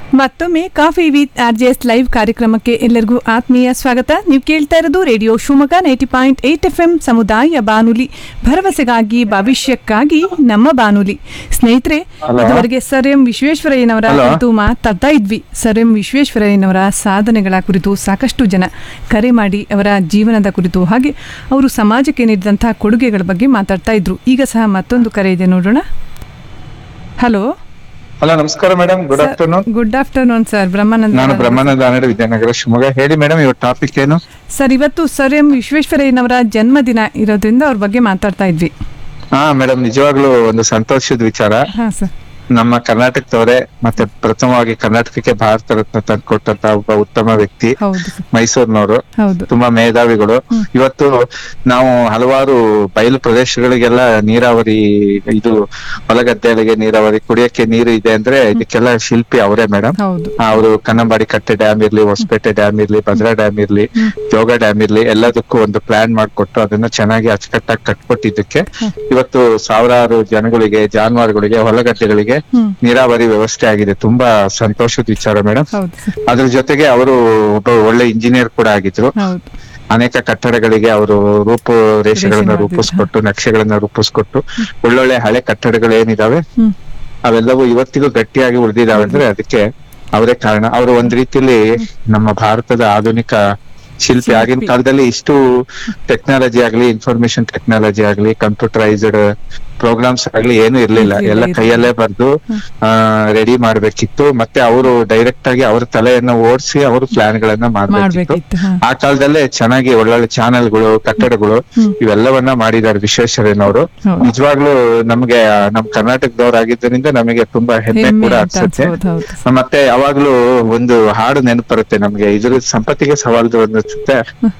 ಮತ್ತೊಮ್ಮೆ coffee with R J S live ಕಾರ್ಯಕ್ರಮಕ್ಕೆ ಎಲ್ಲರಿಗೂ ಆತ್ಮೀಯ ಸ್ವಾಗತ ನೀವು ಕೇಳ್ತಾ ಇರೋದು radio Shivamogga ninety point eight F M ಸಮುದಾಯ ಬಾನುಲಿ ಭರವಸೆಗಾಗಿ ಭವಿಷ್ಯಕ್ಕಾಗಿ ನಮ್ಮ ಬಾನುಲಿ ಸ್ನೇಹಿತರೆ Hello. ಇದುವರೆಗೆ ಸರ್ ಎಂ ವಿಶ್ವೇಶ್ವರಯ್ಯನವರ Hello. ಕುರಿತು ಮಾತಾಡ್ತಾ ಇದ್ವಿ ಸರ್ ಎಂ ವಿಶ್ವೇಶ್ವರಯ್ಯನವರ ಸಾಧನೆಗಳ ಕುರಿತು ಸಾಕಷ್ಟು ಜನ ಕರೆ ಮಾಡಿ ಅವರ ಜೀವನದ ಕುರಿತು ಹಾಗೆ ಅವರು ಸಮಾಜಕ್ಕೆ ನೀಡಿದಂತಹ ಕೊಡುಗೆಗಳ ಬಗ್ಗೆ ಮಾತಾಡ್ತಾ ಇದ್ರು ಈಗ ಸಹ ಮತ್ತೊಂದು ಕರೆ ಇದೆ ನೋಡೋಣ ಹಲೋ ಹಲೋ ನಮಸ್ಕಾರ madam good afternoon good afternoon sir Brahmananda ನಾನು ಬ್ರಹ್ಮಾನಂದ ಆನಡೆ ವಿದ್ಯಾನಗರ ಶಿವಮೊಗ್ಗ ಹೇಳಿ ಮೇಡಮ್ ಇವತ್ತು ಟಾಪಿಕ್ ಏನು ಸರ್ ಇವತ್ತು ಸರ್ ಎಂ ವಿಶ್ವೇಶ್ವರಯ್ಯನವರ ಜನ್ಮದಿನ ಇರೋದ್ರಿಂದ ಅವ್ರ ಬಗ್ಗೆ ಮಾತಾಡ್ತಾ ಇದ್ವಿ ಹಾ ಮೇಡಮ್ ನಿಜವಾಗ್ಲೂ ಒಂದು ಸಂತೋಷದ ವಿಚಾರ ಹಾ ಸರ್ ನಮ್ಮ ಕರ್ನಾಟಕದವರೇ ಮತ್ತೆ ಪ್ರಥಮವಾಗಿ ಕರ್ನಾಟಕಕ್ಕೆ ಭಾರತ ರತ್ನ ತಂದುಕೊಟ್ಟಂತ ಒಬ್ಬ ಉತ್ತಮ ವ್ಯಕ್ತಿ ಹೌದು ಸರ್ ಮೈಸೂರಿನವರು ಹೌದು ತುಂಬಾ ಮೇಧಾವಿಗಳು ಇವತ್ತು ನಾವು ಹಲವಾರು ಬಯಲು ಪ್ರದೇಶಗಳಿಗೆಲ್ಲ ನೀರಾವರಿ ಇದು ಹೊಲಗದ್ದೆಗಳಿಗೆ ನೀರಾವರಿ ಕುಡಿಯಕ್ಕೆ ನೀರು ಇದೆ ಅಂದ್ರೆ ಇದಕ್ಕೆಲ್ಲ ಶಿಲ್ಪಿ ಅವರೇ ಮೇಡಮ್ ಹೌದು ಅವರು ಕನ್ನಂಬಾಡಿ ಕಟ್ಟೆ ಡ್ಯಾಮ್ ಇರ್ಲಿ ಹೊಸಪೇಟೆ ಡ್ಯಾಮ್ ಇರ್ಲಿ ಭದ್ರಾ ಡ್ಯಾಮ್ ಇರ್ಲಿ ಜೋಗ ಡ್ಯಾಮ್ ಇರ್ಲಿ ಎಲ್ಲದಕ್ಕೂ ಒಂದು ಪ್ಲಾನ್ ಮಾಡ್ಕೊಟ್ಟು ಅದನ್ನ ಚೆನ್ನಾಗಿ ಅಚ್ಚುಕಟ್ಟಾಗಿ ಕಟ್ಕೊಟ್ಟಿದ್ದಕ್ಕೆ ಇವತ್ತು ಸಾವಿರಾರು ಜನಗಳಿಗೆ ಜಾನುವಾರುಗಳಿಗೆ ಹೊಲಗದ್ದೆಗಳಿಗೆ ಹ್ಮ್ ನೀರಾವರಿ ವ್ಯವಸ್ಥೆ ಆಗಿದೆ ತುಂಬಾ ಸಂತೋಷದ ವಿಚಾರ ಮೇಡಮ್ ಹೌದು ಸರ್ ಅದ್ರ ಜೊತೆಗೆ ಅವರು ಒಬ್ಬ ಒಳ್ಳೆ ಇಂಜಿನಿಯರ್ ಕೂಡ ಆಗಿದ್ರು ಹೌದು ಅನೇಕ ಕಟ್ಟಡಗಳಿಗೆ ಅವರು ರೂಪುರೇಷೆಗಳನ್ನ ಮಾಡಿದ್ರು. ರೂಪಿಸ್ಕೊಟ್ಟು ನಕ್ಷೆಗಳನ್ನ ರೂಪಿಸ್ಕೊಟ್ಟು ಒಳ್ಳೊಳ್ಳೆ ಹಳೆ ಕಟ್ಟಡಗಳು ಏನಿದಾವೆ ಹ್ಮ್ ಅವೆಲ್ಲವೂ ಇವತ್ತಿಗೂ ಗಟ್ಟಿಯಾಗಿ ಉಳಿದಿದಾವೆ ಅಂದ್ರೆ ಅದಕ್ಕೆ ಅವರೇ ಕಾರಣ ಅವರು ಒಂದ್ ರೀತಿಯಲ್ಲಿ ನಮ್ಮ ಭಾರತದ ಆಧುನಿಕ ಶಿಲ್ಪಿ ಆಗಿನ ಕಾಲದಲ್ಲಿ ಇಷ್ಟು ಟೆಕ್ನಾಲಜಿ ಆಗ್ಲಿ ಇನ್ಫಾರ್ಮೇಶನ್ ಟೆಕ್ನಾಲಜಿ ಆಗ್ಲಿ ಕಂಪ್ಯೂಟರೈಸ್ಡ್ ಪ್ರೋಗ್ರಾಮ್ಸ್ ಆಗ್ಲಿ ಏನು ಇರ್ಲಿಲ್ಲ ಇರ್ಲಿಲ್ಲ, ಎಲ್ಲ ಇರ್ಲಿಲ್ಲ. ಕೈಯಲ್ಲೇ ಬರ್ದು ರೆಡಿ ಮಾಡ್ಬೇಕಿತ್ತು ಮತ್ತೆ ಅವರು ಡೈರೆಕ್ಟ್ ಆಗಿ ಅವ್ರ ತಲೆಯನ್ನ ಓಡಿಸಿ ಅವರು ಪ್ಲಾನ್ ಗಳನ್ನ ಮಾಡ್ಬೇಕಿತ್ತು ಮಾಡ್ಬೇಕಿತ್ತು ಹಾ ಆ ಕಾಲದಲ್ಲೇ ಚೆನ್ನಾಗಿ ಒಳ್ಳೊಳ್ಳೆ ಚಾನೆಲ್ಗಳು ಕಟ್ಟಡಗಳು ಹ್ಮ್. ಇವೆಲ್ಲವನ್ನ ಮಾಡಿದ್ದಾರೆ ವಿಶ್ವೇಶ್ವರಯ್ಯನವರು ಹೌದು. ನಿಜವಾಗ್ಲೂ ನಮ್ಗೆ ನಮ್ಮ ಕರ್ನಾಟಕದವರಾಗಿದ್ದರಿಂದ ನಮಗೆ ತುಂಬಾ ಹೆಮ್ಮೆ ಹೆಮ್ಮೆ ಕೂಡ ಅಂತ ಅನ್ಸುತ್ತೆ ಅನ್ಸ್ಬೋದು, ಹೌದು ಮತ್ತೆ ಯಾವಾಗ್ಲೂ ಒಂದು ಹಾಡು ನೆನಪು ಬರುತ್ತೆ ನಮ್ಗೆ ಇದ್ರ ಸಂಪತ್ತಿಗೆ ಸವಾಲ್ದು ಅನ್ಸುತ್ತೆ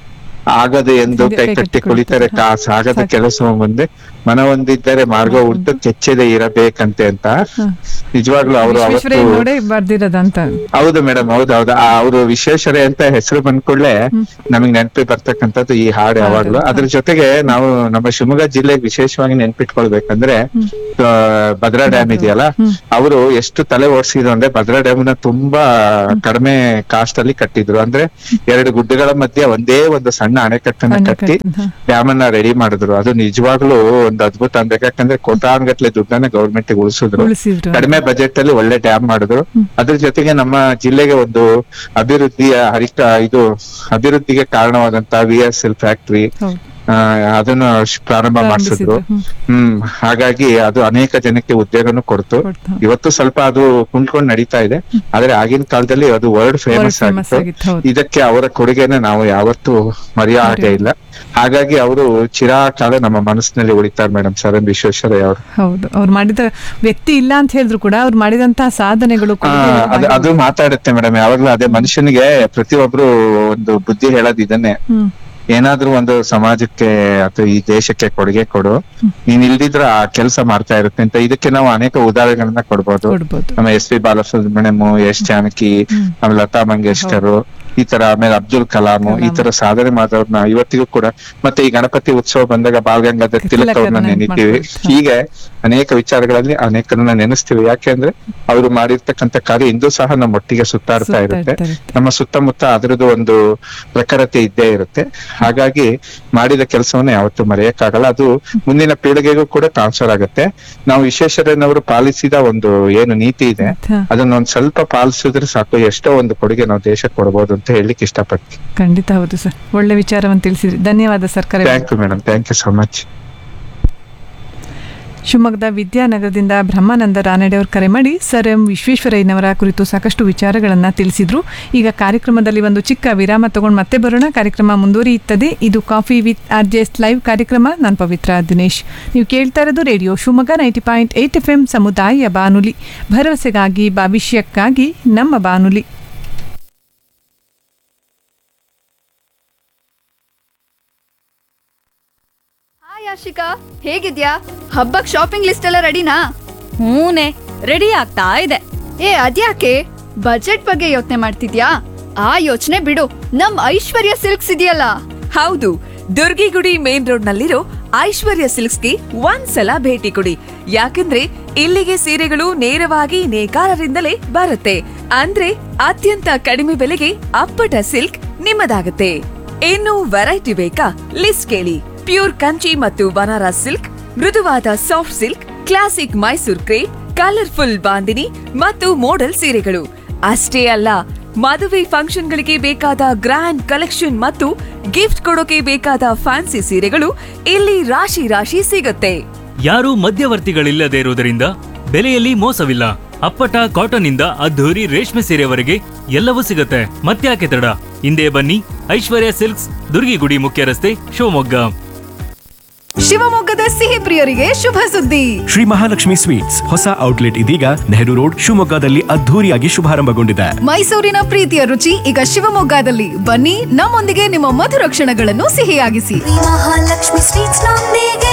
ಆಗದು ಎಂದು ಹಿಂದೆ ಕೈ ಕೈ ಕಟ್ಟಿ ಕಟ್ಟಿ ಕುಳಿತಾರೆ ಕುಳಿತಾರೆ. ಕಾಸು ಆಗದ ಸಾಕು. ಕೆಲಸ ಮುಂದೆ ಮನ ಹೊಂದಿದ್ದರೆ ಮಾರ್ಗ ಉಂಟು ಕೆಚ್ಚದೆ ಇರಬೇಕಂತೆ ಅಂತ ಹಾ. ನಿಜವಾಗ್ಲೂ ಅವರು ಅವತ್ತು ವಿಶ್ವೇಶ್ವರಯ್ಯ ನೋಡೇ ಬರ್ದಿರೋದಂತ ಹೌದು ಮೇಡಮ್ ಹೌದು ಹೌದು ಆ ಅವರು ವಿಶ್ವೇಶ್ವರಯ್ಯ ಅಂತ ಹೆಸರು ಬಂದ ಕೂಡಲೇ ನಮಗೆ ನೆನಪಿ ಬರ್ತಕ್ಕಂಥದ್ದು ಈ ಹಾಡು ಯಾವಾಗ್ಲೂ ಹಾಡು, ಅದ್ರ ಜೊತೆಗೆ ನಾವು ನಮ್ಮ ಶಿವಮೊಗ್ಗ ಜಿಲ್ಲೆಗೆ ವಿಶೇಷವಾಗಿ ನೆನ್ಪಿಟ್ಕೊಳ್ಬೇಕಂದ್ರೆ ಆ, ಭದ್ರಾ ಡ್ಯಾಮ್ ಇದೆಯಲ್ಲ ಹ್ಮ್. ಅವರು ಎಷ್ಟು ತಲೆ ಓಡಿಸಿದ್ರು ಅಂದ್ರೆ ಭದ್ರಾ ಡ್ಯಾಮ್ ನ ತುಂಬಾ ಕಡಿಮೆ ಕಾಸ್ಟ್ ಅಲ್ಲಿ ಕಟ್ಟಿದ್ರು ಅಂದ್ರೆ ಎರಡು ಗುಡ್ಡಗಳ ಮಧ್ಯೆ ಒಂದೇ ಒಂದು ಸಣ್ಣ ಅಣೆಕಟ್ಟನ್ನ ಕಟ್ಟಿ ಅಣೆಕಟ್ಟು, ಹಾ. ಡ್ಯಾಮ್ ಅನ್ನ ರೆಡಿ ಮಾಡಿದ್ರು ಅದು ನಿಜವಾಗ್ಲೂ ಒಂದು ಅದ್ಭುತ ಅನ್ಬೇಕು ಯಾಕಂದ್ರೆ ಕೋಟಾನ್ಗಟ್ಲೆ ದುಡ್ಡನ್ನ ಗೌರ್ಮೆಂಟ್ ಉಳಿಸಿದ್ರು ಉಳಿಸಿದ್ರು ಕಡಿಮೆ ಬಜೆಟ್ ಅಲ್ಲಿ ಒಳ್ಳೆ ಡ್ಯಾಮ್ ಮಾಡಿದ್ರು ಅದ್ರ ಜೊತೆಗೆ ನಮ್ಮ ಜಿಲ್ಲೆಗೆ ಒಂದು ಅಭಿವೃದ್ಧಿಯ ಹರಿಕ ಇದು ಅಭಿವೃದ್ಧಿಗೆ ಕಾರಣವಾದಂತ ವಿ ಎಸ್ ಎಲ್ ಫ್ಯಾಕ್ಟ್ರಿ ಹೌದು ಅದನ್ನು ಶ್- ಪ್ರಾರಂಭ ಮಾಡಿಸಿದ್ರು ಪ್ರಾರಂಭಿಸಿದ್ರು. ಹ್ಮ್. ಹ್ಮ್ ಹಾಗಾಗಿ ಅದು ಅನೇಕ ಜನಕ್ಕೆ ಉದ್ಯೋಗನೂ ಕೊಡ್ತು ಕೊಡ್ತು. ಇವತ್ತು ಸ್ವಲ್ಪ ಅದು ಕುಂತ್ಕೊಂಡು ನಡೀತಾ ಇದೆ ಆದ್ರೆ ಆಗಿನ ಕಾಲದಲ್ಲಿ ಅದು ವರ್ಲ್ಡ್ ಫೇಮಸ್ famous ಆಗಿತ್ತು ಆಗಿತ್ತು, ಹೌದು. ಇದಕ್ಕೆ ಅವರ ಕೊಡುಗೆನ ನಾವು ಯಾವತ್ತೂ ಮರೆಯೋ ಹಾಗೆ ಇಲ್ಲ ಹಾಗಾಗಿ ಅವರು ಚಿರಾಕಾಲ ನಮ್ಮ ಮನಸ್ಸಿನಲ್ಲಿ ಉಳಿತಾರೆ ಮೇಡಮ್ ಸರ್ ಎಂ ವಿಶ್ವೇಶ್ವರಯ್ಯ ಅವರು ಹೌದು ಅವ್ರು ಮಾಡಿದ ವ್ಯಕ್ತಿ ಇಲ್ಲ ಅಂತ ಹೇಳಿದ್ರು ಕೂಡ ಅವ್ರು ಮಾಡಿದಂತಹ ಸಾಧನೆಗಳು ಆ, ಕೊಡುಗೆಗಳು ಅದು ಹಾಗೆ- ಅದು ಮಾತಾಡುತ್ತೆ ಮೇಡಮ್ ಯಾವಾಗ್ಲೂ ಅದೇ ಮನುಷ್ಯನಿಗೆ ಪ್ರತಿಯೊಬ್ರು ಒಂದು ಬುದ್ಧಿ ಹೇಳೋದು ಇದನ್ನೇ ಹ್ಮ್ ಏನಾದ್ರೂ ಒಂದು ಸಮಾಜಕ್ಕೆ ಅಥವಾ ಈ ದೇಶಕ್ಕೆ ಕೊಡುಗೆ ಕೊಡು ನೀನ್ ಇಲ್ದಿದ್ರ ಆ ಕೆಲಸ ಮಾಡ್ತಾ ಇರುತ್ತೆ ಅಂತ ಇದಕ್ಕೆ ನಾವು ಅನೇಕ ಉದಾಹರಣೆಗಳನ್ನ ಕೊಡ್ಬೋದು ಕೊಡ್ಬೋದು ನಮ್ಮ S P Balasubrahmanyam S Janaki ಆಮೇಲೆ ಲತಾ ಮಂಗೇಶ್ಕರ್ ಈ ತರ ಆಮೇಲೆ ಅಬ್ದುಲ್ ಕಲಾಂ ಈ ತರ ಸಾಧನೆ ಮಾಡಿದವ್ರನ್ನ ಇವತ್ತಿಗೂ ಕೂಡ ಮತ್ತೆ ಈ ಗಣಪತಿ ಉತ್ಸವ ಬಂದಾಗ ಬಾಲ್ ಗಂಗಾಧರ್ ತಿಲಕ್ ಅವ್ರನ್ನ ತಿಲಕರನ್ನ ನೆನಿತೀವಿ ನೆನ್ಪ್ ಹೀಗೆ ಅನೇಕ ವಿಚಾರಗಳಲ್ಲಿ ಅನೇಕರನ್ನ ನೆನೆಸ್ತೀವಿ ಯಾಕೆಂದ್ರೆ ಅವರು ಮಾಡಿರ್ತಕ್ಕಂಥ ಕಾರ್ಯ ಇಂದು ಸಹ ನಮ್ಮ ಒಟ್ಟಿಗೆ ಸುತ್ತಾಡ್ತಾ ಸುತ್ತಾ ಇರುತ್ತೆ ಇರ್ತಾರೆ. ನಮ್ಮ ಸುತ್ತಮುತ್ತ ಅದರದ್ದು ಒಂದು ಪ್ರಖರತೆ ಇದ್ದೇ ಇರುತ್ತೆ ಹಾಗಾಗಿ ಮಾಡಿದ ಕೆಲಸವನ್ನ ಯಾವತ್ತೂ ಮರೆಯಕ್ಕಾಗಲ್ಲ ಅದು ಮುಂದಿನ ಪೀಳಿಗೆಗೂ ಕೂಡ ಟ್ರಾನ್ಸ್ಫರ್ ಆಗುತ್ತೆ ನಾವು ವಿಶ್ವೇಶ್ವರಯ್ಯನವರು ಪಾಲಿಸಿದ ಒಂದು ಏನು ನೀತಿ ಇದೆ ಹಾ. ಅದನ್ನ ಒಂದ್ ಸ್ವಲ್ಪ ಪಾಲಿಸಿದ್ರೆ ಸಾಕು ಎಷ್ಟೋ ಒಂದು ಕೊಡುಗೆ ನಾವು ದೇಶಕ್ಕೆ ಕೊಡಬಹುದು ಅಂತ ಹೇಳಲಿಕ್ಕೆ ಇಷ್ಟಪಡ್ತೀನಿ ಖಂಡಿತ ಹೌದು ಸರ್ ಒಳ್ಳೆ ವಿಚಾರವನ್ನು ತಿಳಿಸಿದ್ರಿ ಧನ್ಯವಾದ ಸರ್ ಕರೆ thank you madam thank you so much ಶಿವಮೊಗ್ಗದ ವಿದ್ಯಾನಗರದಿಂದ ಬ್ರಹ್ಮಾನಂದ ರಾನಡೆ ಅವರು ಕರೆ ಮಾಡಿ ಸರ್ ಎಂ ವಿಶ್ವೇಶ್ವರಯ್ಯನವರ ಕುರಿತು ಸಾಕಷ್ಟು ವಿಚಾರಗಳನ್ನು ತಿಳಿಸಿದ್ರು ಈಗ ಕಾರ್ಯಕ್ರಮದಲ್ಲಿ ಒಂದು ಚಿಕ್ಕ ವಿರಾಮ ತಗೊಂಡು ಮತ್ತೆ ಬರೋಣ ಕಾರ್ಯಕ್ರಮ ಮುಂದುವರಿಯುತ್ತದೆ ಇದು coffee with R J S live ಕಾರ್ಯಕ್ರಮ ನಾನು ಪವಿತ್ರ ದಿನೇಶ್ ನೀವು ಕೇಳ್ತಾ ಇರೋದು radio Shivamogga ninety point eight F M ಸಮುದಾಯ ಬಾನುಲಿ ಭರವಸೆಗಾಗಿ ಭವಿಷ್ಯಕ್ಕಾಗಿ ನಮ್ಮ ಬಾನುಲಿ ಹಾಯ್ ಆಶಿಕಾ ಹೇಗಿದ್ಯಾ ಹಬ್ಬಕ್ ಶಾಪಿಂಗ್ ಲಿಸ್ಟ್ ಎಲ್ಲ ರೆಡಿನಾ ಹೂನೆ ರೆಡಿ ಆಗ್ತಾ ಇದೆ ಏ ಅದ್ಯಾಕೆ ಬಜೆಟ್ ಬಗ್ಗೆ ಯೋಚನೆ ಮಾಡ್ತಿದ್ಯಾ ಆ ಯೋಚನೆ ಬಿಡು ನಮ್ ಐಶ್ವರ್ಯ ಸಿಲ್ಕ್ಸ್ ಇದೆಯಲ್ಲ ಹೌದು ದುರ್ಗಿಗುಡಿ ಮೇನ್ ರೋಡ್ ನಲ್ಲಿರೋ ಐಶ್ವರ್ಯ ಸಿಲ್ಕ್ಸ್ಗೆ ಒಂದ್ಸಲ ಭೇಟಿ ಕೊಡಿ ಯಾಕಂದ್ರೆ ಇಲ್ಲಿಗೆ ಸೀರೆಗಳು ನೇರವಾಗಿ ನೇಕಾರರಿಂದಲೇ ಬರುತ್ತೆ ಅಂದ್ರೆ ಅತ್ಯಂತ ಕಡಿಮೆ ಬೆಲೆಗೆ ಅಪ್ಪಟ ಸಿಲ್ಕ್ ನಿಮ್ಮದಾಗುತ್ತೆ ಇನ್ನು ವೆರೈಟಿ ಬೇಕಾ ಲಿಸ್ಟ್ ಕೇಳಿ ಪ್ಯೂರ್ ಕಂಚಿ ಮತ್ತು ಬನಾರಸ್ ಸಿಲ್ಕ್ ಮೃದುವಾದ soft silk classic Mysore crepe colourful bandhani ಮತ್ತು ಮೋಡಲ್ ಸೀರೆಗಳು ಅಷ್ಟೇ ಅಲ್ಲ ಮದುವೆ ಫಂಕ್ಷನ್ಗಳಿಗೆ ಬೇಕಾದ ಗ್ರ್ಯಾಂಡ್ ಕಲೆಕ್ಷನ್ ಮತ್ತು ಗಿಫ್ಟ್ ಕೊಡೋಕೆ ಬೇಕಾದ ಫ್ಯಾನ್ಸಿ ಸೀರೆಗಳು ಇಲ್ಲಿ ರಾಶಿ ರಾಶಿ ಸಿಗುತ್ತೆ ಯಾರೂ ಮಧ್ಯವರ್ತಿಗಳಿಲ್ಲದೆ ಇರುವುದರಿಂದ ಬೆಲೆಯಲ್ಲಿ ಮೋಸವಿಲ್ಲ ಅಪ್ಪಟ ಕಾಟನ್ ಇಂದ ಅದ್ಧೂರಿ ರೇಷ್ಮೆ ಸೀರೆವರೆಗೆ ಎಲ್ಲವೂ ಸಿಗುತ್ತೆ ಮತ್ತ್ಯಾಕೆ ತಡ ಹಿಂದೆ ಬನ್ನಿ ಐಶ್ವರ್ಯ ಸಿಲ್ಕ್ಸ್ ದುರ್ಗಿಗುಡಿ ಮುಖ್ಯ ರಸ್ತೆ ಶಿವಮೊಗ್ಗ ಶಿವಮೊಗ್ಗದ ಸಿಹಿ ಪ್ರಿಯರಿಗೆ ಶುಭ ಸುದ್ದಿ ಶ್ರೀ ಮಹಾಲಕ್ಷ್ಮಿ ಸ್ವೀಟ್ಸ್ ಹೊಸ ಔಟ್ಲೆಟ್ ಇದೀಗ ನೆಹರು ರೋಡ್ ಶಿವಮೊಗ್ಗದಲ್ಲಿ ಅದ್ಧೂರಿಯಾಗಿ ಶುಭಾರಂಭಗೊಂಡಿದೆ ಮೈಸೂರಿನ ಪ್ರೀತಿಯ ರುಚಿ ಈಗ ಶಿವಮೊಗ್ಗದಲ್ಲಿ ಬನ್ನಿ ನಮ್ಮೊಂದಿಗೆ ನಿಮ್ಮ ಮಧುರ ಕ್ಷಣಗಳನ್ನು ಸಿಹಿಯಾಗಿಸಿ ಮಹಾಲಕ್ಷ್ಮಿ ಸ್ವೀಟ್ಸ್ ನೊಂದಿಗೆ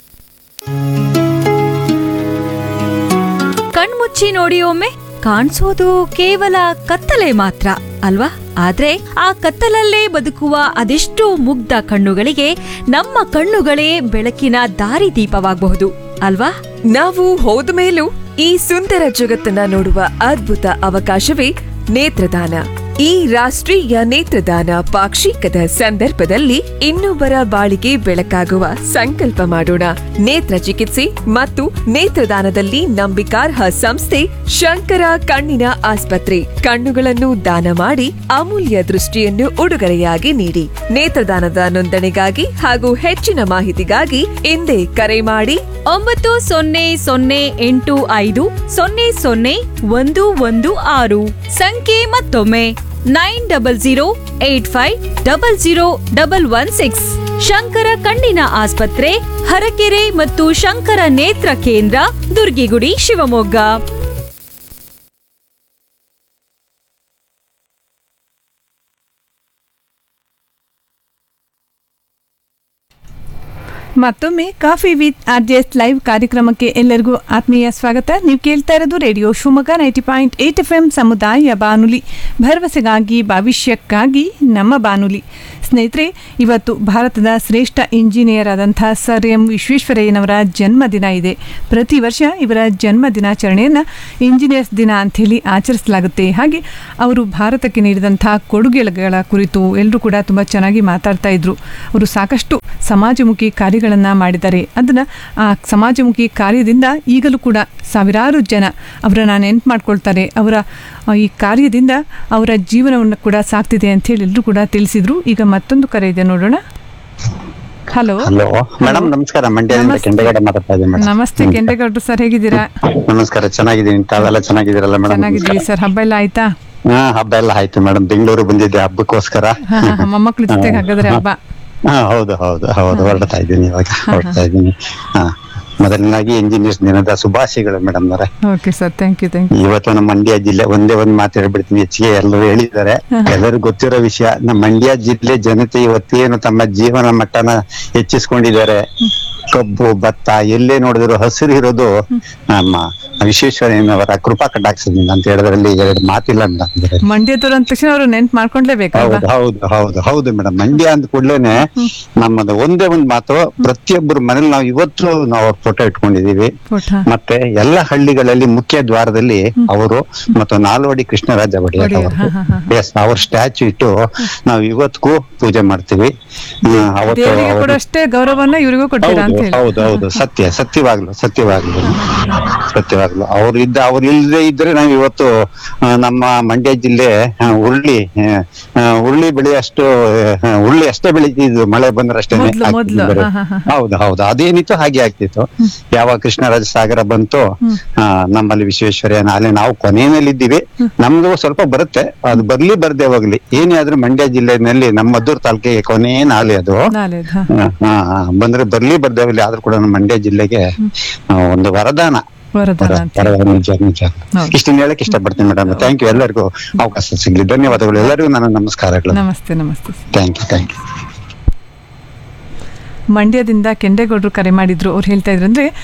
ಕಣ್ಮುಚ್ಚಿ ನೋಡಿ ಒಮ್ಮೆ ಕಾಣಿಸೋದು ಕೇವಲ ಕತ್ತಲೆ ಮಾತ್ರ ಅಲ್ವಾ ಆದ್ರೆ ಆ ಕತ್ತಲಲ್ಲೇ ಬದುಕುವ ಅದೆಷ್ಟೋ ಮುಗ್ಧ ಕಣ್ಣುಗಳಿಗೆ ನಮ್ಮ ಕಣ್ಣುಗಳೇ ಬೆಳಕಿನ ದಾರಿದೀಪವಾಗಬಹುದು ಅಲ್ವಾ ನಾವು ಹೋದ ಮೇಲೂ ಈ ಸುಂದರ ಜಗತ್ತನ್ನ ನೋಡುವ ಅದ್ಭುತ ಅವಕಾಶವೇ ನೇತ್ರದಾನ ಈ ರಾಷ್ಟ್ರೀಯ ನೇತ್ರದಾನ ಪಾಕ್ಷಿಕದ ಸಂದರ್ಭದಲ್ಲಿ ಇನ್ನೊಬ್ಬರ ಬಾಳಿಗೆ ಬೆಳಕಾಗುವ ಸಂಕಲ್ಪ ಮಾಡೋಣ ನೇತ್ರ ಚಿಕಿತ್ಸೆ ಮತ್ತು ನೇತ್ರದಾನದಲ್ಲಿ ನಂಬಿಕಾರ್ಹ ಸಂಸ್ಥೆ ಶಂಕರ ಕಣ್ಣಿನ ಆಸ್ಪತ್ರೆ ಕಣ್ಣುಗಳನ್ನು ದಾನ ಮಾಡಿ ಅಮೂಲ್ಯ ದೃಷ್ಟಿಯನ್ನು ಉಡುಗೊರೆಯಾಗಿ ನೀಡಿ ನೇತ್ರದಾನದ ನೋಂದಣಿಗಾಗಿ ಹಾಗೂ ಹೆಚ್ಚಿನ ಮಾಹಿತಿಗಾಗಿ ಹಿಂದೆ ಕರೆ ಮಾಡಿ ಒಂಬತ್ತು ಸೊನ್ನೆ ಸೊನ್ನೆ ಎಂಟು ಐದು ಸೊನ್ನೆ ಸೊನ್ನೆ ಒಂದು ಒಂದು ಆರು ಸಂಖ್ಯೆ ಮತ್ತೊಮ್ಮೆ nine double zero eight five double zero double one six Shankara ಕಣ್ಣಿನ ಆಸ್ಪತ್ರೆ ಹರಕೆರೆ ಮತ್ತು ಶಂಕರ ನೇತ್ರ ಕೇಂದ್ರ ದುರ್ಗಿಗುಡಿ ಶಿವಮೊಗ್ಗ ಮತ್ತೊಮ್ಮೆ coffee with R J S live ಕಾರ್ಯಕ್ರಮಕ್ಕೆ ಎಲ್ಲರಿಗೂ ಆತ್ಮೀಯ ಸ್ವಾಗತ ನೀವು ಕೇಳ್ತಾ ಇರೋದು radio Shivamogga ninety point eight F M ಸಮುದಾಯ ಬಾನುಲಿ ಭರವಸೆಗಾಗಿ ಭವಿಷ್ಯಕ್ಕಾಗಿ ನಮ್ಮ ಬಾನುಲಿ ಸ್ನೇಹಿತರೆ ಇವತ್ತು ಭಾರತದ ಶ್ರೇಷ್ಠ ಇಂಜಿನಿಯರ್ ಆದಂಥ ಸರ್ ಎಂ ವಿಶ್ವೇಶ್ವರಯ್ಯನವರ ಜನ್ಮದಿನ ಇದೆ ಪ್ರತಿ ವರ್ಷ ಇವರ ಜನ್ಮ ದಿನಾಚರಣೆಯನ್ನು ಇಂಜಿನಿಯರ್ಸ್ ದಿನ ಅಂಥೇಳಿ ಆಚರಿಸಲಾಗುತ್ತೆ ಹಾಗೆ ಅವರು ಭಾರತಕ್ಕೆ ನೀಡಿದಂಥ ಕೊಡುಗೆಗಳ ಕುರಿತು ಎಲ್ಲರೂ ಕೂಡ ತುಂಬ ಚೆನ್ನಾಗಿ ಮಾತಾಡ್ತಾ ಇದ್ರು ಅವರು ಸಾಕಷ್ಟು ಸಮಾಜಮುಖಿ ಕಾರ್ಯಗಳನ್ನು ಮಾಡಿದ್ದಾರೆ ಅದನ್ನು ಆ ಸಮಾಜಮುಖಿ ಕಾರ್ಯದಿಂದ ಈಗಲೂ ಕೂಡ ಸಾವಿರಾರು ಜನ ಅವರನ್ನು ನೆನ್ಪು ಮಾಡ್ಕೊಳ್ತಾರೆ ಅವರ ಆ, ಈ ಕಾರ್ಯದಿಂದ ಅವರ ಜೀವನವನ್ನು ಕೂಡ ಸಾಕ್ತಿದೆ ಅಂಥೇಳಿ ಎಲ್ಲರೂ ಕೂಡ ತಿಳಿಸಿದ್ರು ಈಗ ಮತ್ತೊಂದು ಕರೆ ಇದೆ ನೋಡೋಣ ಹಲೋ ಹಲೋ ಮೇಡಮ್ ನಮಸ್ಕಾರ ಮಂಡ್ಯದಿಂದ ನಮಸ್ತೆ. ಕೆಂಡಗಡೆ ಮಾತಾಡ್ತಾ ಇದ್ದೀನಿ ಮೇಡಮ್ ನಮಸ್ತೆ ಕೆಂಡೇಗೌಡರು ಸರ್ ಹೇಗಿದ್ದೀರಾ ನಮಸ್ಕಾರ ಚೆನ್ನಾಗಿದ್ದೀನಿ ತಾವೆಲ್ಲ ಚೆನ್ನಾಗಿದ್ದೀರಲ್ಲ ಮೇಡಮ್ ಚೆನ್ನಾಗಿದ್ದೀವಿ ಸರ್ ಹಬ್ಬ ಎಲ್ಲ ಆಯ್ತಾ ಹಾ ಹಬ್ಬ ಎಲ್ಲ ಆಯ್ತು ಮೇಡಮ್ ಬೆಂಗಳೂರು ಬಂದಿದ್ದೆ ಹಬ್ಬಕ್ಕೋಸ್ಕರ ಹಾ ಹಾ, ಹಾ, ಮೊಮ್ಮಕ್ಳ ಜೊತೆಗೆ ಹಾಗಾದ್ರೆ ಹಬ್ಬ ಹಾ ಹೌದು ಹೌದು ಹೌದು ಹೊರಡ್ತಾ ಇದ್ದೀನಿ ಇವಾಗ ಹೊರಡ್ತಾ ಇದ್ದೀನಿ ಹಾ ಮೊದಲನೇದಾಗಿ ಇಂಜಿನಿಯರ್ಸ್ ದಿನದ ಶುಭಾಶಯಗಳು ಮೇಡಮ್ ಅವರೇ okay sir thank you thank you ಇವತ್ತು ನಮ್ಮ ಮಂಡ್ಯ ಜಿಲ್ಲೆ ಒಂದೇ ಒಂದ್ ಮಾತು ಹೇಳ್ಬಿಡ್ತೀನಿ ಹೆಚ್ಚಿಗೆ ಎಲ್ಲರೂ ಹೇಳಿದ್ದಾರೆ ಎಲ್ಲರಿಗೂ ಗೊತ್ತಿರೋ ವಿಷಯ ನಮ್ಮ ಮಂಡ್ಯ ಜಿಲ್ಲೆ ಜನತೆ ಇವತ್ತೇನು ತಮ್ಮ ಜೀವನ ಮಟ್ಟನ ಹೆಚ್ಚಿಸ್ಕೊಂಡಿದ್ದಾರೆ ಕಬ್ಬು ಭತ್ತ ಎಲ್ಲೇ ನೋಡಿದ್ರು ಹಸಿರು ಇರೋದು ನಮ್ಮ ವಿಶ್ವೇಶ್ವರಯ್ಯನವರ ಕೃಪಾ ಕಟಾಕ್ಷದಿಂದ ಅಂತ ಹೇಳಿದ್ರಲ್ಲಿ ಎರಡು ಮಾತಿಲ್ಲ ಮೇಡಮ್ ಮಂಡ್ಯದವ್ರು ಅಂದ ತಕ್ಷಣ ಅವರು ನೆನ್ಪು ಮಾಡ್ಕೊಂಡ್ಲೇಬೇಕಲ್ವಾ ಹೌದು ಹೌದು ಹೌದು ಹೌದು ಮೇಡಮ್ ಮಂಡ್ಯ ಅಂದ ಕೂಡ್ಲೇನೆ ನಮ್ಮದು ಒಂದೇ ಒಂದ್ ಮಾತು ಪ್ರತಿಯೊಬ್ಬರು ಮನೇಲಿ ನಾವು ಇವತ್ತು ನಾವು ಅವ್ರ ಫೋಟೋ ಇಟ್ಕೊಂಡಿದೀವಿ ಫೋಟ ಮತ್ತೆ ಎಲ್ಲ ಹಳ್ಳಿಗಳಲ್ಲಿ ಮುಖ್ಯ ದ್ವಾರದಲ್ಲಿ ಅವರು ಮತ್ತು ನಾಲ್ವಡಿ ಕೃಷ್ಣರಾಜ ಒಡೆಯರ್ ಒಡೆಯರ್, ಅವರು ಹಾ, ಹಾ, ಹಾ. ಎಸ್ ಅವ್ರ ಸ್ಟ್ಯಾಚು ಇಟ್ಟು ನಾವು ಇವತ್ತಿಗೂ ಪೂಜೆ ಮಾಡ್ತೀವಿ ಹ್ಮ್, ಅವತ್ತು ದೇವರಿಗೆ ಅವರು- ಕೊಡೋಷ್ಟೇ ಗೌರವನ್ನ ಇವರಿಗೂ ಕೊಟ್ಟಿರಾ ಅಂತ ಹೌದು ಹೇಳಿ ಹೌದು ಹೌದು ಸತ್ಯ ಸತ್ಯವಾಗ್ಲು ಸತ್ಯವಾಗ್ಲು ಸತ್ಯವಾಗ್ಲು ಅವ್ರು ಇದ್ದ ಅವ್ರು ಇಲ್ಲದೆ ಇದ್ರೆ ನಾವು ಇವತ್ತು ಆ, ನಮ್ಮ ಮಂಡ್ಯ ಜಿಲ್ಲೆ ಆ, ಉರುಳಿ ಆ, ಆ, ಉರುಳಿ ಬೆಳೆಯಷ್ಟು ಆ, ಉರುಳಿ ಅಷ್ಟೇ ಬೆಳೀತಿದ್ವು ಮಳೆ ಬಂದ್ರೆ ಅಷ್ಟೇ ಮೊದ್ಲು, ಮೊದ್ಲು, ಹಾ, ಹಾ, ಹಾ. ಹೌದು ಹೌದು ಅದೇನಿತ್ತು ಹಾಗೆ ಆಗ್ತಿತ್ತು ಯಾವಾಗ ಕೃಷ್ಣರಾಜ ಸಾಗರ ಬಂತು ಆ, ನಮ್ಮಲ್ಲಿ ವಿಶ್ವೇಶ್ವರಯ್ಯ ನಾಳೆ ನಾವು ಕೊನೆಯಲ್ಲಿ ಇದ್ದೀವಿ ನಮ್ದು ಸ್ವಲ್ಪ ಬರುತ್ತೆ ಅದು ಬರ್ಲಿ ಬರ್ದೇ ಹೋಗ್ಲಿ ಏನೇ ಆದ್ರೂ ಮಂಡ್ಯ ಜಿಲ್ಲೆನಲ್ಲಿ ನಮ್ಮ ಮದ್ದೂರು ತಾಲೂಕಿಗೆ ಕೊನೆ ನಾಲೆ ಅದು ನಾಳೆ ಹಾ ಹಾ, ಹಾ, ಹಾ. ಬಂದ್ರೆ ಬರ್ಲಿ ಬರ್ದೇ ಹೋಗ್ಲಿ ಆದ್ರೂ ಕೂಡ ನಮ್ಮ ಮಂಡ್ಯ ಜಿಲ್ಲೆಗೆ ಆ, ಒಂದು ವರದಾನ ವರದಾನ ವರ- ಅಂತ ವರದಾನ ನಿಜ ನಿಜ ಹೌದು. ಇಷ್ಟನ್ನ ಹೇಳಕ್ ಇಷ್ಟಪಡ್ತೀನಿ ಮೇಡಮ್ ಥ್ಯಾಂಕ್ ಯು ಎಲ್ಲರಿಗೂ ಅವಕಾಶ ಸಿಗ್ಲಿ ಧನ್ಯವಾದಗಳು ಎಲ್ಲರಿಗೂ ನನ್ನ ನಮಸ್ಕಾರಗಳು ನಮಸ್ತೆ ನಮಸ್ತೆ ಥ್ಯಾಂಕ್ ಯು ಥ್ಯಾಂಕ್ ಯು ಮಂಡ್ಯದಿಂದ ಕೆಂಡೇಗೌಡರು ಕರೆ ಮಾಡಿದ್ರು ಅವ್ರು ಹೇಳ್ತಾ ಇದ್ರು ಅಂದ್ರೆ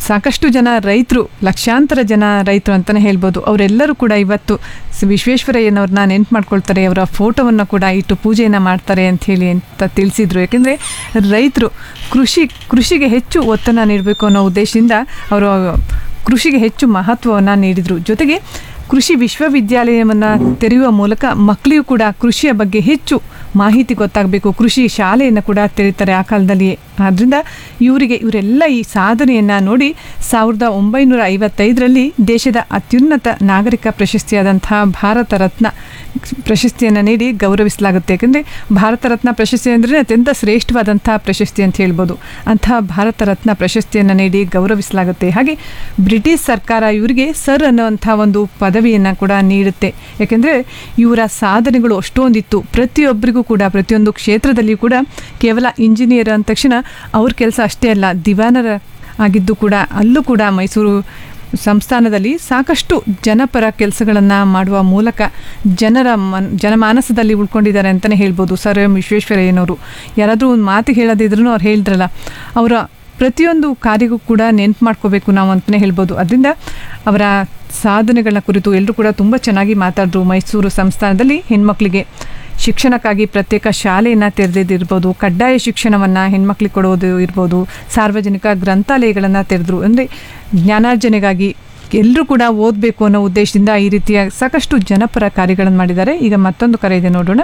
ಸಾಕಷ್ಟು ಜನ ರೈತರು ಲಕ್ಷಾಂತರ ಜನ ರೈತರು ಅಂತಲೇ ಹೇಳ್ಬೋದು ಅವರೆಲ್ಲರೂ ಕೂಡ ಇವತ್ತು ಸ- ವಿಶ್ವೇಶ್ವರಯ್ಯನವ್ರನ್ನ ನೆನ್ಪು ಮಾಡ್ಕೊಳ್ತಾರೆ ಅವರ ಫೋಟೋವನ್ನು ಕೂಡ ಇಟ್ಟು ಪೂಜೆಯನ್ನು ಮಾಡ್ತಾರೆ ಅಂತ ಹೇಳಿ ಅಂತ ತಿಳಿಸಿದ್ರು ಯಾಕೆಂದರೆ ರೈತರು ಕೃಷಿ ಕೃಷಿಗೆ ಹೆಚ್ಚು ಒತ್ತನ್ನು ನೀಡಬೇಕು ಅನ್ನೋ ಉದ್ದೇಶದಿಂದ ಅವರು ಕೃಷಿಗೆ ಹೆಚ್ಚು ಮಹತ್ವವನ್ನು ನೀಡಿದರು ಜೊತೆಗೆ ಕೃಷಿ ವಿಶ್ವವಿದ್ಯಾಲಯವನ್ನು ತೆರೆಯುವ ಮೂಲಕ ಮಕ್ಕಳಿಗೂ ಕೂಡ ಕೃಷಿಯ ಬಗ್ಗೆ ಹೆಚ್ಚು ಮಾಹಿತಿ ಗೊತ್ತಾಗಬೇಕು ಕೃಷಿ ಶಾಲೆಯನ್ನು ಕೂಡ ತೆರೀತಾರೆ ಆ ಕಾಲದಲ್ಲಿಯೇ ಆದ್ದರಿಂದ ಇವರಿಗೆ ಇವರೆಲ್ಲ ಈ ಸಾಧನೆಯನ್ನು ನೋಡಿ ಸಾವಿರದ ಒಂಬೈನೂರ ಐವತ್ತೈದರಲ್ಲಿ ದೇಶದ ಅತ್ಯುನ್ನತ ನಾಗರಿಕ ಪ್ರಶಸ್ತಿಯಾದಂತಹ ಭಾರತ ರತ್ನ ಪ್ರಶಸ್ತಿಯನ್ನು ನೀಡಿ ಗೌರವಿಸಲಾಗುತ್ತೆ ಯಾಕೆಂದರೆ ಭಾರತ ರತ್ನ ಪ್ರಶಸ್ತಿ ಅಂದರೆ ಅತ್ಯಂತ ಶ್ರೇಷ್ಠವಾದಂಥ ಪ್ರಶಸ್ತಿ ಅಂತ ಹೇಳ್ಬೋದು ಅಂತಹ ಭಾರತ ರತ್ನ ಪ್ರಶಸ್ತಿಯನ್ನು ನೀಡಿ ಗೌರವಿಸಲಾಗುತ್ತೆ ಹಾಗೆ ಬ್ರಿಟಿಷ್ ಸರ್ಕಾರ ಇವರಿಗೆ ಸರ್ ಅನ್ನುವಂಥ ಒಂದು ಪದವಿಯನ್ನು ಕೂಡ ನೀಡುತ್ತೆ ಯಾಕೆಂದರೆ ಇವರ ಸಾಧನೆಗಳು ಅಷ್ಟೊಂದಿತ್ತು ಪ್ರತಿಯೊಬ್ಬರಿಗೂ ಕೂಡ ಪ್ರತಿಯೊಂದು ಕ್ಷೇತ್ರದಲ್ಲಿಯೂ ಕೂಡ ಕೇವಲ ಇಂಜಿನಿಯರ್ ಅಂದ ತಕ್ಷಣ ಅವ್ರ ಕೆಲಸ ಅಷ್ಟೇ ಅಲ್ಲ ದಿವಾನರ ಆಗಿದ್ದು ಕೂಡ ಅಲ್ಲೂ ಕೂಡ ಮೈಸೂರು ಸಂಸ್ಥಾನದಲ್ಲಿ ಸಾಕಷ್ಟು ಜನಪರ ಕೆಲಸಗಳನ್ನು ಮಾಡುವ ಮೂಲಕ ಜನರ ಮನ್ ಜನಮಾನಸದಲ್ಲಿ ಉಳ್ಕೊಂಡಿದ್ದಾರೆ ಅಂತಲೇ ಹೇಳ್ಬೋದು ಸರ್ ಎಂ ವಿಶ್ವೇಶ್ವರಯ್ಯನವರು ಯಾರಾದರೂ ಒಂದು ಮಾತು ಹೇಳದಿದ್ರೂ ಅವ್ರು ಹೇಳಿದ್ರಲ್ಲ ಅವರ ಪ್ರತಿಯೊಂದು ಕಾರ್ಯಕ್ಕೂ ಕೂಡ ನೆನ್ಪು ಮಾಡ್ಕೋಬೇಕು ನಾವು ಅಂತಲೇ ಹೇಳ್ಬೋದು ಅದರಿಂದ ಅವರ ಸಾಧನೆಗಳನ್ನ ಕುರಿತು ಎಲ್ಲರೂ ಕೂಡ ತುಂಬ ಚೆನ್ನಾಗಿ ಮಾತಾಡಿದ್ರು ಮೈಸೂರು ಸಂಸ್ಥಾನದಲ್ಲಿ ಹೆಣ್ಮಕ್ಳಿಗೆ ಶಿಕ್ಷಣಕ್ಕಾಗಿ ಪ್ರತ್ಯೇಕ ಶಾಲೆಯನ್ನು ತೆರೆದಿದ್ದಿರ್ಬೋದು ಕಡ್ಡಾಯ ಶಿಕ್ಷಣವನ್ನು ಹೆಣ್ಮಕ್ಳಿಗೆ ಕೊಡೋದು ಇರ್ಬೋದು ಸಾರ್ವಜನಿಕ ಗ್ರಂಥಾಲಯಗಳನ್ನು ತೆರೆದ್ರು ಅಂದರೆ ಜ್ಞಾನಾರ್ಜನೆಗಾಗಿ ಎಲ್ಲರೂ ಕೂಡ ಓದಬೇಕು ಅನ್ನೋ ಉದ್ದೇಶದಿಂದ ಈ ರೀತಿಯ ಸಾಕಷ್ಟು ಜನಪರ ಕಾರ್ಯಗಳನ್ನು ಮಾಡಿದ್ದಾರೆ ಈಗ ಮತ್ತೊಂದು ಕರೆ ಇದೆ ನೋಡೋಣ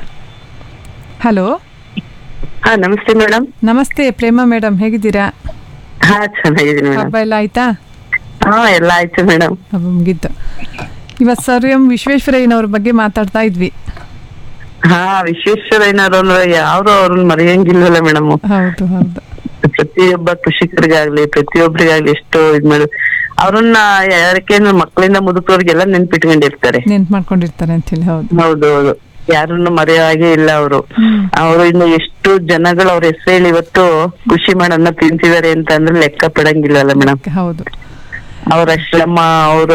ಹಲೋ ಹಾ ನಮಸ್ತೆ ಮೇಡಮ್ ನಮಸ್ತೆ ಪ್ರೇಮ ಮೇಡಮ್ ಹೇಗಿದ್ದೀರಾ ಹಾ ಚೆನ್ನಾಗಿದ್ದೀನಿ ಮೇಡಮ್ ಹಬ್ಬ ಎಲ್ಲ ಆಯ್ತಾ ಹಾ ಎಲ್ಲ ಆಯ್ತು ಮೇಡಮ್ ಹಬ್ಬ ಮುಗೀತು ಇವತ್ತು ಸರ್ ಎಂ ವಿಶ್ವೇಶ್ವರಯ್ಯನವ್ರ ಬಗ್ಗೆ ಮಾತಾಡ್ತಾ ಇದ್ವಿ ಹಾ ವಿಶ್ವೇಶ್ವರಯ್ಯನವರು ಅಂದ್ರೆ ಯಾರು ಅವ್ರನ್ನ ಮರೆಯಂಗಿಲ್ವಲ್ಲ ಮೇಡಮ್ ಹೌದು ಹೌದು ಪ್ರತಿಯೊಬ್ಬ ಕೃಷಿಕರಿಗಾಗ್ಲಿ ಪ್ರತಿಯೊಬ್ಬರಿಗಾಗ್ಲಿ ಎಷ್ಟೋ ಇದ್ ಮಾಡಿ ಅವ್ರನ್ನ ಯಾರಕ್ಕೆ ಮಕ್ಕಳಿಂದ ಮುದುಕರವ್ರಿಗೆಲ್ಲ ನೆನ್ಪಿಟ್ಕೊಂಡಿರ್ತಾರೆ ನೆನ್ಪು ಮಾಡ್ಕೊಂಡಿರ್ತಾರೆ ಅಂತ ಹೇಳಿ ಹೌದು ಹೌದು ಹೌದು ಯಾರನ್ನು ಮರೆಯೋ ಹಾಗೆ ಇಲ್ಲ ಅವರು ಅವರು ಇನ್ನು ಎಷ್ಟು ಜನಗಳು ಅವ್ರ ಹೆಸರು ಹೇಳಿ ಇವತ್ತು ಕೃಷಿ ಮಾಡನ್ನ ತಿಂತಿದ್ದಾರೆ ಅಂತ ಅಂದ್ರೆ ಲೆಕ್ಕ ಪಡಂಗಿಲ್ಲಲ್ಲ ಮೇಡಮ್ ಹೌದು ಅವರ ಶ್ರಮ ಅವರ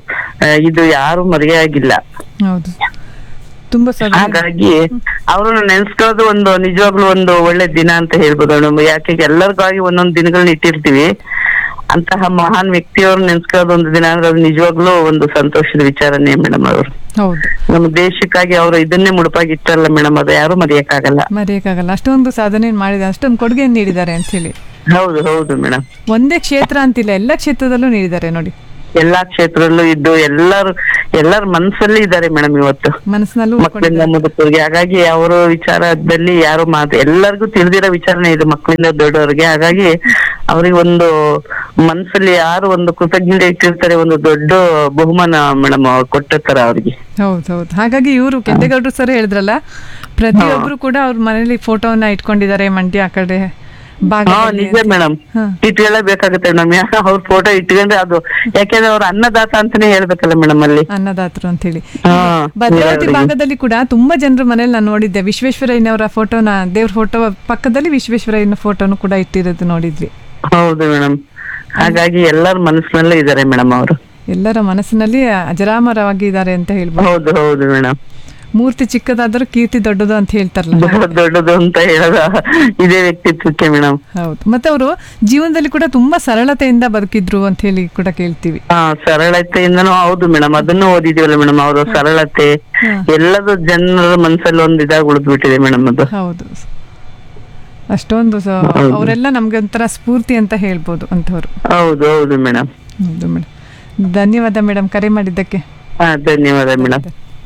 ಇದು ಯಾರು ಮರೆಯಾಗಿಲ್ಲ ಹೌದು ತುಂಬಾ ಸರ್ ಹಾಗಾಗಿ ಅವ್ರನ್ನ ನೆನ್ಸ್ಕೊಳ್ಳೋದು ಒಂದು ನಿಜವಾಗ್ಲೂ ಒಂದು ಒಳ್ಳೆ ದಿನ ಅಂತ ಹೇಳ್ಬೋದು ಮೇಡಮ್ ಯಾಕೆ ಎಲ್ಲರಿಗಾಗಿ ಒಂದೊಂದು ದಿನಗಳನ್ನ ಇಟ್ಟಿರ್ತೀವಿ ಅಂತಹ ಮಹಾನ್ ವ್ಯಕ್ತಿಯವ್ರನ್ನ ನೆನ್ಸ್ಕೊಳ್ಳೋದು ಒಂದು ದಿನ ಅಂದ್ರೆ ಅದು ನಿಜವಾಗ್ಲೂ ಒಂದು ಸಂತೋಷದ ವಿಚಾರನೇ ಮೇಡಮ್ ಅವರು ಹೌದು ನಮ್ಮ ದೇಶಕ್ಕಾಗಿ ಅವರು ಇದನ್ನೇ ಮುಡುಪಾಗಿ ಇಟ್ಟರಲ್ಲ ಮೇಡಮ್ ಅದು ಯಾರು ಮರೆಯಕ್ಕಾಗಲ್ಲ ಮರೆಯಕ್ಕಾಗಲ್ಲ ಅಷ್ಟೊಂದು ಸಾಧನೆ ಮಾಡಿದ ಅಷ್ಟೊಂದು ಕೊಡುಗೆ ನೀಡಿದ್ದಾರೆ ಅಂತ ಹೇಳಿ ಹೌದು ಹೌದು ಮೇಡಮ್ ಒಂದೇ ಕ್ಷೇತ್ರ ಅಂತಿಲ್ಲ ಎಲ್ಲ ಕ್ಷೇತ್ರದಲ್ಲೂ ನೀಡಿದ್ದಾರೆ ನೋಡಿ ಎಲ್ಲಾ ಕ್ಷೇತ್ರದಲ್ಲೂ ಇದ್ದು ಎಲ್ಲಾರು ಎಲ್ಲರ ಮನ್ಸಲ್ಲಿ ಇದ್ದಾರೆ ಮೇಡಮ್ ಇವತ್ತು ಮನಸ್ಸಿನಲ್ಲೂ ಮಕ್ಕಳಿಂದ ಮುದುಕರಿಗೆ ಹಾಗಾಗಿ ಅವರ ವಿಚಾರದಲ್ಲಿ ಯಾರು ಮಾತು ಎಲ್ಲರಿಗೂ ತಿಳಿದಿರೋ ವಿಚಾರನೆ ಇದು ಮಕ್ಕಳಿಂದ ದೊಡ್ಡವರಿಗೆ ಹಾಗಾಗಿ ಅವ್ರಿಗೆ ಒಂದು ಮನ್ಸಲ್ಲಿ ಯಾರು ಒಂದು ಕೃತಜ್ಞತೆ ಇಟ್ಟಿರ್ತಾರೆ ಒಂದು ದೊಡ್ಡ ಬಹುಮಾನ ಮೇಡಮ್ ಕೊಟ್ಟಿರ್ತಾರ ಅವ್ರಿಗೆ ಹೌದು ಹೌದು ಹಾಗಾಗಿ ಇವರು ಕೆಂಪೇಗೌಡರು ಸರ್ ಹೇಳಿದ್ರಲ್ಲ ಪ್ರತಿಯೊಬ್ರು ಕೂಡ ಅವ್ರ ಮನೇಲಿ ಫೋಟೋವನ್ನ ಇಟ್ಕೊಂಡಿದ್ದಾರೆ ಮಂಡ್ಯ ಆ ಕಡೆ ಹಾ ಭಾಗದಲ್ಲಿ ನಿಜ ಮೇಡಮ್ ಇಟ್ಕೊಳ್ಳೇಬೇಕಾಗುತ್ತೆ ಮೇಡಮ್ ಅವ್ರ ಫೋಟೋ ಇಟ್ಕೊಂಡ್ರೆ ಅದು ಯಾಕೆಂದ್ರೆ ಅವ್ರ ಅನ್ನದಾತ ಅಂತಾನೆ ಹೇಳ್ಬೇಕಲ್ಲ ಮೇಡಮ್ ಅಲ್ಲಿ ಅನ್ನದಾತರು ಅಂತ ಹೇಳಿ ಹಾ ಭದ್ರಾವತಿ ಎಲ್ಲರಿಗೂ. ಭಾಗದಲ್ಲಿ ಕೂಡ ತುಂಬಾ ಜನರ ಮನೇಲಿ ನಾನು ನೋಡಿದ್ದೆ ವಿಶ್ವೇಶ್ವರಯ್ಯನವರ ಫೋಟೋನ ದೇವ್ರ ಫೋಟೋ ಪಕ್ಕದಲ್ಲಿ ವಿಶ್ವೇಶ್ವರಯ್ಯನ ಫೋಟೋನು ಕೂಡ ಇಟ್ಟಿರೋದು ನೋಡಿದ್ವಿ ಹೌದು ಮೇಡಮ್ ಹಾಗಾಗಿ ಎಲ್ಲರ ಮನಸ್ಸಿನಲ್ಲೇ ಇದ್ದಾರೆ ಮೇಡಮ್ ಅವರು ಎಲ್ಲರ ಮನಸ್ಸಿನಲ್ಲಿ ಅಜರಾಮರವಾಗಿದ್ದಾರೆ ಅಂತ ಹೇಳ್ಬೋದು ಹೌದು ಹೌದು ಮೇಡಮ್ ಮೂರ್ತಿ ಚಿಕ್ಕದಾದರೂ ಕೀರ್ತಿ ದೊಡ್ಡದು ಅಂತ ಹೇಳ್ತಾರಲ್ಲ ದೊಡ್ಡದು ಅಂತ ಹೇಳೋದ ಇದೇ ವ್ಯಕ್ತಿತ್ವಕ್ಕೆ ಮೇಡಮ್ ಹೌದು ಮತ್ತೆ ಅವರು ಜೀವನದಲ್ಲಿ ಕೂಡ ತುಂಬಾ ಸರಳತೆಯಿಂದ ಬದುಕಿದ್ರು ಅಂತ ಹೇಳಿ ಕೂಡ ಕೇಳ್ತೀವಿ ಹಾ ಸರಳತೆಯಿಂದನೂ ಹೌದು ಮೇಡಮ್ ಅದನ್ನು ಓದಿದೀವಲ್ಲ ಮೇಡಮ್ ಅವರು ಸರಳತೆ ಎಲ್ಲದು ಜನರ ಮನಸ್ಸಲ್ಲಿ ಒಂದು ಇದಾಗಿ ಉಳಿದ್ಬಿಟ್ಟಿದೆ ಮೇಡಮ್ ಅದು ಹೌದು ಅಷ್ಟೊಂದು ಸ- ಹೌದು. ಅವರೆಲ್ಲ ನಮ್ಗೆ ಒಂಥರ ಸ್ಫೂರ್ತಿ ಅಂತ ಹೇಳ್ಬೋದು ಅಂಥವ್ರು ಹೌದು ಹೌದು ಮೇಡಮ್ ಹೌದು ಮೇಡಮ್ ಧನ್ಯವಾದ ಮೇಡಮ್ ಕರೆ ಮಾಡಿದ್ದಕ್ಕೆ ಹಾ ಧನ್ಯವಾದ ಮೇಡಮ್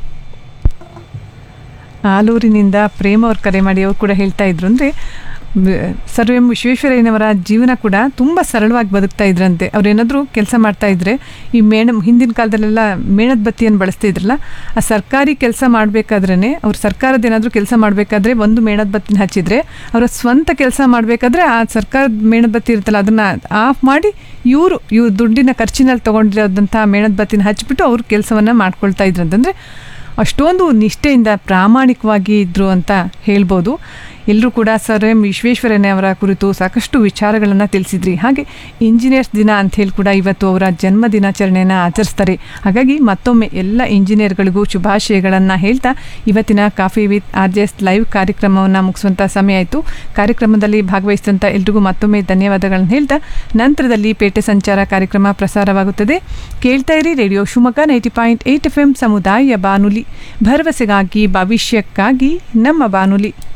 ಆಲೂರಿನಿಂದ ಪ್ರೇಮ ಅವ್ರು ಕರೆ ಮಾಡಿ ಅವ್ರು ಕೂಡ ಹೇಳ್ತಾ ಇದ್ರು ಅಂದರೆ ಸರ್ ಎಂ ವಿಶ್ವೇಶ್ವರಯ್ಯನವರ ಜೀವನ ಕೂಡ ತುಂಬ ಸರಳವಾಗಿ ಬದುಕ್ತಾ ಇದ್ರಂತೆ ಅವ್ರೇನಾದರೂ ಕೆಲಸ ಮಾಡ್ತಾ ಇದ್ರೆ ಈ ಮೇಣ ಹಿಂದಿನ ಕಾಲದಲ್ಲೆಲ್ಲ ಮೇಣದ ಬತ್ತಿಯನ್ನು ಬಳಸ್ತಾ ಇದ್ರಲ್ಲ ಆ ಸರ್ಕಾರಿ ಕೆಲಸ ಮಾಡಬೇಕಾದ್ರೇ ಅವ್ರು ಸರ್ಕಾರದ ಏನಾದರೂ ಕೆಲಸ ಮಾಡಬೇಕಾದ್ರೆ ಒಂದು ಮೇಣದ ಬತ್ತಿನ ಹಚ್ಚಿದ್ರೆ ಅವರ ಸ್ವಂತ ಕೆಲಸ ಮಾಡಬೇಕಾದ್ರೆ ಆ ಸರ್ಕಾರದ ಮೇಣದ ಬತ್ತಿ ಇರುತ್ತಲ್ಲ ಅದನ್ನು ಆಫ್ ಮಾಡಿ ಇವರು ಇವ್ರು ದುಡ್ಡಿನ ಖರ್ಚಿನಲ್ಲಿ ತೊಗೊಂಡಿರೋದಂಥ ಮೇಣದ ಬತ್ತಿನ ಹಚ್ಬಿಟ್ಟು ಅವ್ರ ಕೆಲಸವನ್ನು ಮಾಡ್ಕೊಳ್ತಾ ಇದ್ರಂತಂದರೆ ಅಷ್ಟೊಂದು ನಿಷ್ಠೆಯಿಂದ ಪ್ರಾಮಾಣಿಕವಾಗಿ ಇದ್ದರು ಅಂತ ಹೇಳ್ಬೋದು ಎಲ್ಲರೂ ಕೂಡ ಸರ್ ಎಂ ವಿಶ್ವೇಶ್ವರಯ್ಯನವರ ಕುರಿತು ಸಾಕಷ್ಟು ವಿಚಾರಗಳನ್ನು ತಿಳಿಸಿದ್ರಿ ಹಾಗೆ ಇಂಜಿನಿಯರ್ಸ್ ದಿನ ಅಂತ ಹೇಳಿ ಕೂಡ ಇವತ್ತು ಅವರ ಜನ್ಮ ದಿನಾಚರಣೆಯನ್ನು ಆಚರಿಸ್ತಾರೆ ಹಾಗಾಗಿ ಮತ್ತೊಮ್ಮೆ ಎಲ್ಲ ಇಂಜಿನಿಯರ್ಗಳಿಗೂ ಶುಭಾಶಯಗಳನ್ನು ಹೇಳ್ತಾ ಇವತ್ತಿನ coffee with R J S live ಕಾರ್ಯಕ್ರಮವನ್ನು ಮುಗಿಸುವಂಥ ಸಮಯ ಆಯಿತು ಕಾರ್ಯಕ್ರಮದಲ್ಲಿ ಭಾಗವಹಿಸಿದಂಥ ಎಲ್ರಿಗೂ ಮತ್ತೊಮ್ಮೆ ಧನ್ಯವಾದಗಳನ್ನು ಹೇಳ್ತಾ ನಂತರದಲ್ಲಿ ಪೇಟೆ ಸಂಚಾರ ಕಾರ್ಯಕ್ರಮ ಪ್ರಸಾರವಾಗುತ್ತದೆ ಕೇಳ್ತಾ ಇರಿ radio Shivamogga ninety point eight F M ಸಮುದಾಯ ಬಾನುಲಿ ಭರವಸೆಗಾಗಿ ಭವಿಷ್ಯಕ್ಕಾಗಿ ನಮ್ಮ ಬಾನುಲಿ